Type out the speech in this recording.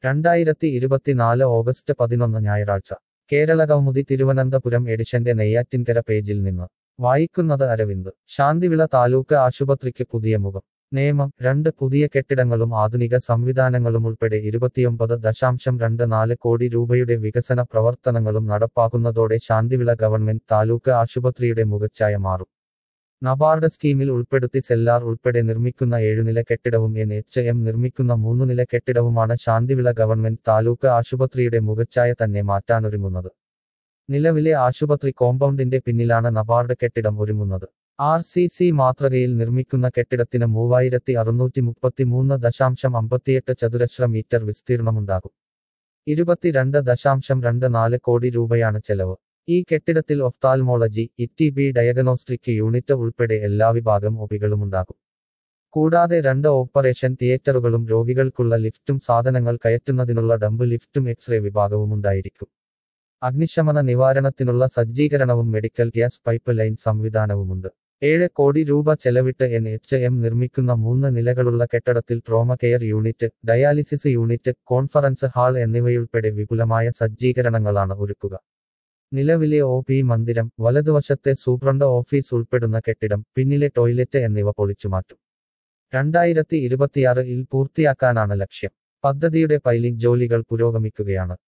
രണ്ടായിരത്തി ഇരുപത്തിനാല് ഓഗസ്റ്റ് പതിനൊന്ന് ഞായറാഴ്ച കേരളകൗമുദി തിരുവനന്തപുരം എഡിഷന്റെ നെയ്യാറ്റിൻകര പേജിൽ നിന്ന് വായിക്കുന്നത് അരവിന്ദ് ശാന്തിവിള താലൂക്ക് ആശുപത്രിക്ക് പുതിയ മുഖം നേമം രണ്ട് പുതിയ കെട്ടിടങ്ങളും ആധുനിക സംവിധാനങ്ങളും ഉൾപ്പെടെ ഇരുപത്തിയൊമ്പത് ദശാംശം രണ്ട് നാല് കോടി രൂപയുടെ വികസന പ്രവർത്തനങ്ങളും നടപ്പാക്കുന്നതോടെ ശാന്തിവിള ഗവൺമെന്റ് താലൂക്ക് ആശുപത്രിയുടെ മുഖച്ഛായ മാറും നബാർഡ് സ്കീമിൽ ഉൾപ്പെടുത്തി സെല്ലാർ ഉൾപ്പെടെ നിർമ്മിക്കുന്ന ഏഴുനില കെട്ടിടവും എൻ എച്ച് എം നിർമ്മിക്കുന്ന മൂന്നുനില കെട്ടിടവുമാണ് ശാന്തിവിള ഗവൺമെന്റ് താലൂക്ക് ആശുപത്രിയുടെ മുഖച്ഛായ തന്നെ മാറ്റാനൊരുങ്ങുന്നത് നിലവിലെ ആശുപത്രി കോമ്പൗണ്ടിന്റെ പിന്നിലാണ് നബാർഡ് കെട്ടിടം ഒരുങ്ങുന്നത് ആർ സി സി മാതൃകയിൽ നിർമ്മിക്കുന്ന കെട്ടിടത്തിന് മൂവായിരത്തി അറുന്നൂറ്റി മുപ്പത്തിമൂന്ന് ദശാംശം അമ്പത്തിയെട്ട് ചതുരശ്ര മീറ്റർ വിസ്തീർണമുണ്ടാകും ഇരുപത്തിരണ്ട് ദശാംശം രണ്ട് നാല് കോടി രൂപയാണ് ചെലവ് ഈ കെട്ടിടത്തിൽ ഒഫ്താൽമോളജി ഇറ്റി ബി ഡയഗ്നോസ്റ്റിക് യൂണിറ്റ് ഉൾപ്പെടെ എല്ലാ വിഭാഗം ഒപികളുമുണ്ടാകും കൂടാതെ രണ്ട് ഓപ്പറേഷൻ തിയേറ്ററുകളും രോഗികൾക്കുള്ള ലിഫ്റ്റും സാധനങ്ങൾ കയറ്റുന്നതിനുള്ള ഡംബ് ലിഫ്റ്റും എക്സ്റേ വിഭാഗവും ഉണ്ടായിരിക്കും അഗ്നിശമന നിവാരണത്തിനുള്ള സജ്ജീകരണവും മെഡിക്കൽ ഗ്യാസ് പൈപ്പ് ലൈൻ സംവിധാനവുമുണ്ട് ഏഴ് കോടി രൂപ ചെലവിട്ട് എൻ എച്ച് എം നിർമ്മിക്കുന്ന മൂന്ന് നിലകളുള്ള കെട്ടിടത്തിൽ trauma care unit dialysis unit conference hall എന്നിവയുൾപ്പെടെ വിപുലമായ സജ്ജീകരണങ്ങളാണ് ഒരുക്കുക നിലവിലെ ഒ പി മന്ദിരം വലതുവശത്തെ സൂപ്രണ്ട് ഓഫീസ് ഉൾപ്പെടുന്ന കെട്ടിടം പിന്നിലെ ടോയ്ലറ്റ് എന്നിവ പൊളിച്ചുമാറ്റും രണ്ടായിരത്തി ഇരുപത്തിയാറിൽ പൂർത്തിയാക്കാനാണ് ലക്ഷ്യം പദ്ധതിയുടെ പൈലിംഗ് ജോലികൾ പുരോഗമിക്കുകയാണ്